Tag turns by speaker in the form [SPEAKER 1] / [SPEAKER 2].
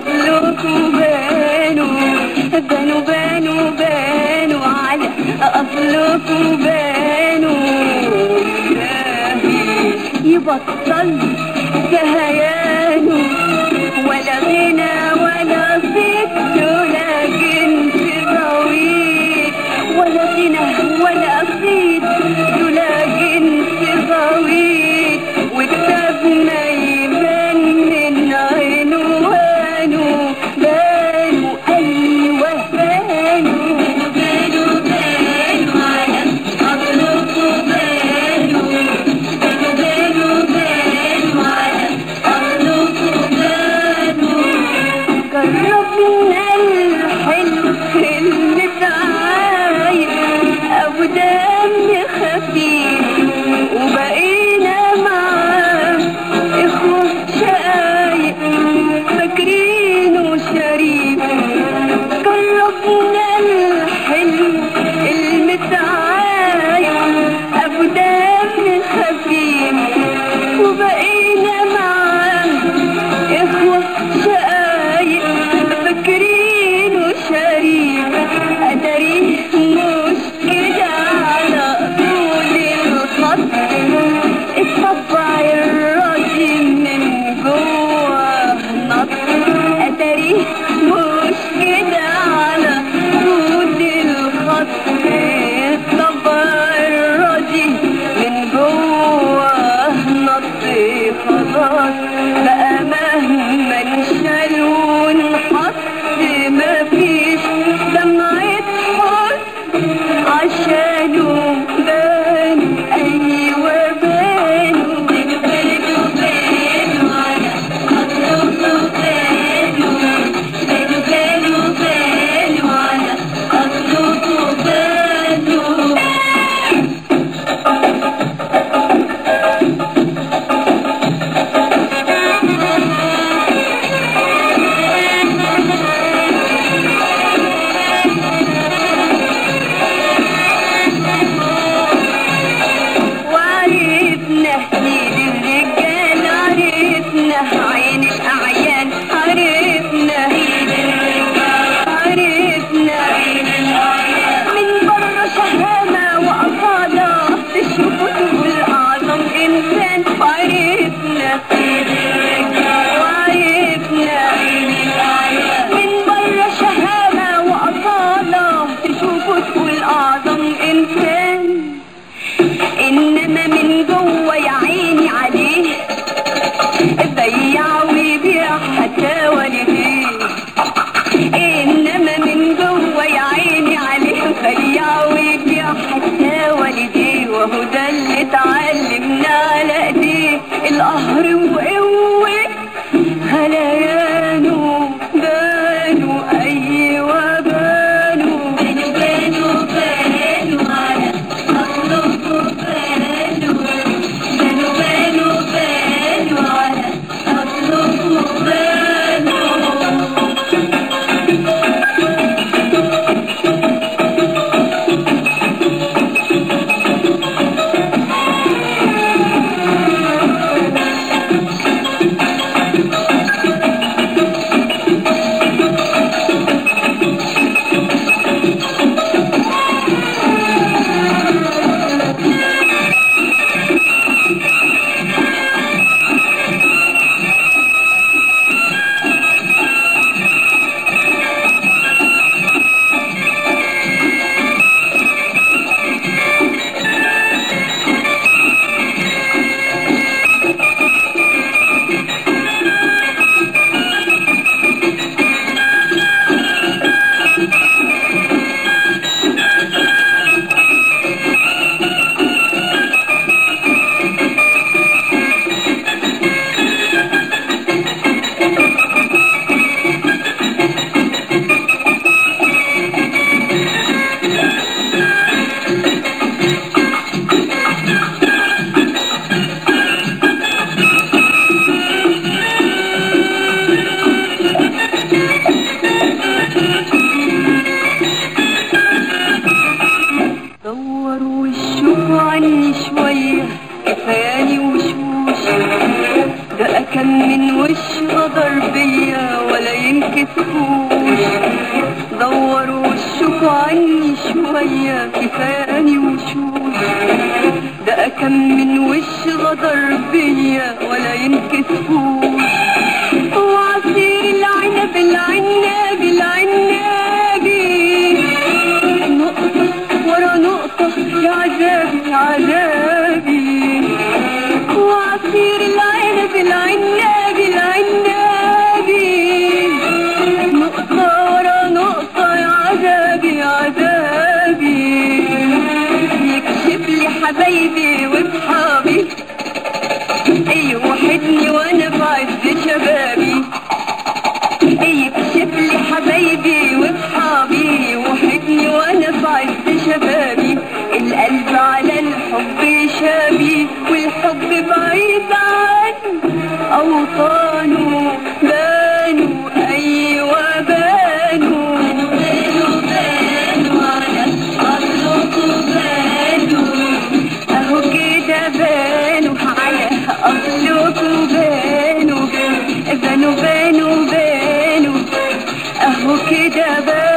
[SPEAKER 1] أصلكم بانوا بانوا بانوا بانوا على أصلكم بانوا يبطل كهيانه ولا غنى ولا صيت ولا جنس طويل ولا غنى ولا صيت ولا جنس طويل وكتابنا يبان من عنوانه بانوا أيوه بانوا بانوا بانوا على أصلكم بانوا بانوا بانوا بانوا على أصلكم بانوا جربنا الحلو المتعايش أبو دم خفيف وبقينا معاه إخوة شقايق فاكرينه شريف جربنا الحلو المتعايش أبو دم خفيف وبقينا معاه إخوة شقايق ينكسفوش دوروا وشكوا عني شوية كفاني وشوش ده كم من وش غدر بيا ولا ينكسفوش وعصير العنب العناب العنابي نقطة ورا نقطة يا عذابي يا عذابي وعصير العنب العناب العنابي نقطة ورا نقطة يا عذابي يا عذابي يكشف لي حبايبي وصحابي يوحدني وانا في عز شبابي يكشف لي حبايبي واصحابي يوحدني وانا في عز شبابي القلب على الحب شابي والحب بعيد عني اوطانه بانوا ايوه بانوا بانوا بانوا على اصلكم بانوا اهو كده بانوا على اصلكم بانوا بانوا بانوا بانوا اهو كده بانوا